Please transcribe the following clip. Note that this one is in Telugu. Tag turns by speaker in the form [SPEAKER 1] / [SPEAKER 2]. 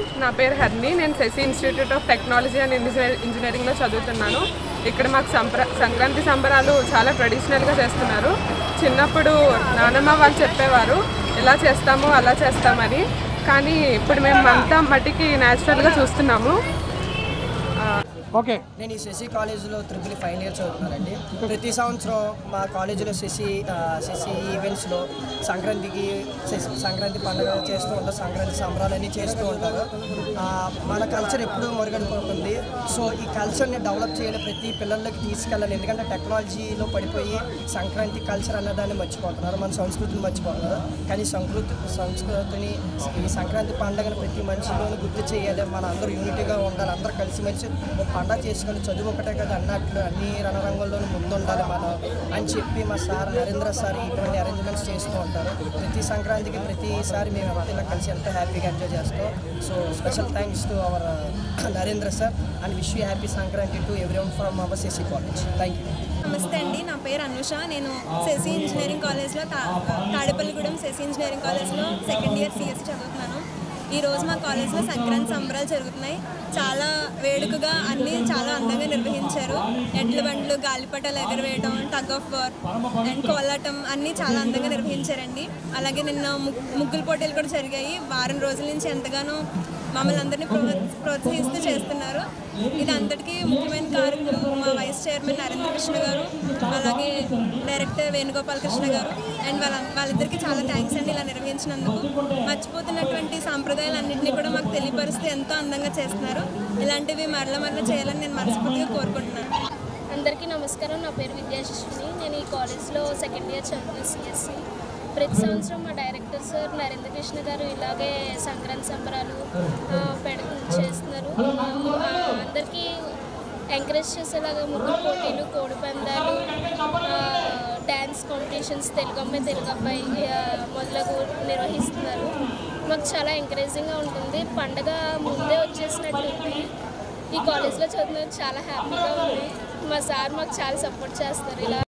[SPEAKER 1] నా పేరు హర్ని నేను Sasi institute of technology and engineer ఇంజనీరింగ్లో చదువుతున్నాను ఇక్కడ మాకు సంప్ర సంక్రాంతి సంబరాలు చాలా ట్రెడిషనల్గా చేస్తున్నారు చిన్నప్పుడు నానమ్మ వాళ్ళు చెప్పేవారు ఇలా చేస్తాము అలా చేస్తామని కానీ ఇప్పుడు మేము అంతా మట్టికి న్యాచురల్గా చూస్తున్నాము
[SPEAKER 2] ఓకే
[SPEAKER 3] నేను ఈ శశి కాలేజీలో త్రిపుల్ ఫైనల్ ఇయర్ చదువుతున్నానండి ప్రతి సంవత్సరం మా కాలేజీలో శశి ఆ, శశి ఈవెంట్స్లో సంక్రాంతికి శశి- సంక్రాంతి పండుగ చేస్తూ ఉంటారు సంక్రాంతి సంబరాలన్నీ చేస్తూ ఉంటారు ఆ, మన కల్చర్ ఎప్పుడూ మరుగడిపోతుంది సో ఈ కల్చర్ని డెవలప్ చేయాలి ప్రతి పిల్లలకి తీసుకెళ్ళాలి ఎందుకంటే టెక్నాలజీలో పడిపోయి సంక్రాంతి కల్చర్ అన్నదాన్ని మర్చిపోతున్నారు మన సంస్కృతిని మర్చిపోతున్నారు కానీ సంస్కృతి సంస్కృతిని ఈ సంక్రాంతి పండుగను ప్రతి మనిషిలోనూ గుర్తు చేయాలి మన అందరూ యూనిటీగా ఉండాలి అందరూ కలిసిమెలిసి ఒక పండగ చేసుకొని చదువు ఒకటే కదా అన్నట్లు అన్ని రణరంగంలోనూ ముందుండాలి మనం అని చెప్పి మా సార్ నరేంద్ర సార్ ఇటువంటి అరేంజ్మెంట్స్ చేస్తూ ఉంటారు ప్రతి సంక్రాంతికి ప్రతిసారి మేము ఎవరితో కలిసి ఎంతో హ్యాపీగా ఎంజాయ్ చేస్తాం so special thanks to our Narendra sir and wish you happy Sankranti to everyone from our CC college thank you
[SPEAKER 4] నమస్తే అండి నా పేరు అనుష నేను శశి ఇంజనీరింగ్ కాలేజ్లో తా తాడేపల్లిగూడెం శశి ఇంజనీరింగ్ కాలేజ్లో సెకండ్ ఇయర్ సిఎస్సి చదువుతున్నాను ఈ రోజు మా కాలేజ్లో సంక్రాంతి సంబరాలు జరుగుతున్నాయి చాలా వేడుకగా అన్నీ చాలా అందంగా నిర్వహించారు ఎడ్ల బండ్లు గాలిపటాలు ఎగరవేయడం టగ్ ఆఫ్ వార్ అండ్ కోలాటం అన్నీ చాలా అందంగా నిర్వహించారండి అలాగే నిన్న ము- ముగ్గుల పోటీలు కూడా జరిగాయి వారం రోజుల నుంచి ఎంతగానో మమ్మల్ని అందరినీ ప్రో ప్రోత్సహిస్తూ చేస్తున్నారు ఇది అంతటికీ ముఖ్యమైన కారణం మా వైస్ చైర్మన్ నరేంద్ర కృష్ణ గారు అలాగే డైరెక్టర్ వేణుగోపాల్ కృష్ణ గారు అండ్ వాళ్ళ వాళ్ళిద్దరికీ చాలా థ్యాంక్స్ అండి ఇలా నిర్వహించినందుకు మర్చిపోతున్నటువంటి సాంప్రదాయాలన్నింటినీ కూడా మాకు తెలియపరుస్తూ ఎంతో అందంగా చేస్తున్నారు ఇలాంటివి మరల మరల చేయాలని నేను మనస్ఫూర్తిగా కోరుకుంటున్నాను
[SPEAKER 5] అందరికీ నమస్కారం నా పేరు విద్యాశిష్ని నేను ఈ కాలేజ్లో సెకండ్ ఇయర్ చదువు సిఎస్సి ప్రతి సంవత్సరం మా డైరెక్టర్ సార్ నరేంద్ర కృష్ణ గారు ఇలాగే సంక్రాంతి సంబరాలు ఆ, పెడ చేస్తున్నారు ఆ, అందరికీ ఎంకరేజ్ చేసేలాగా ముగ్గురు పోటీలు కోడి పందాలు ఆ, డ్యాన్స్ కాంపిటీషన్స్ తెలుగు అమ్మాయి తెలుగు అబ్బాయి ఆ, మొదలగు నిర్వహిస్తున్నారు మాకు చాలా ఎంకరేజింగ్గా ఉంటుంది పండగ ముందే వచ్చేసినట్టుంది ఈ కాలేజ్లో చదివినందుకు చాలా హ్యాపీగా ఉంది మా సార్ మాకు చాలా సపోర్ట్ చేస్తారు ఇలా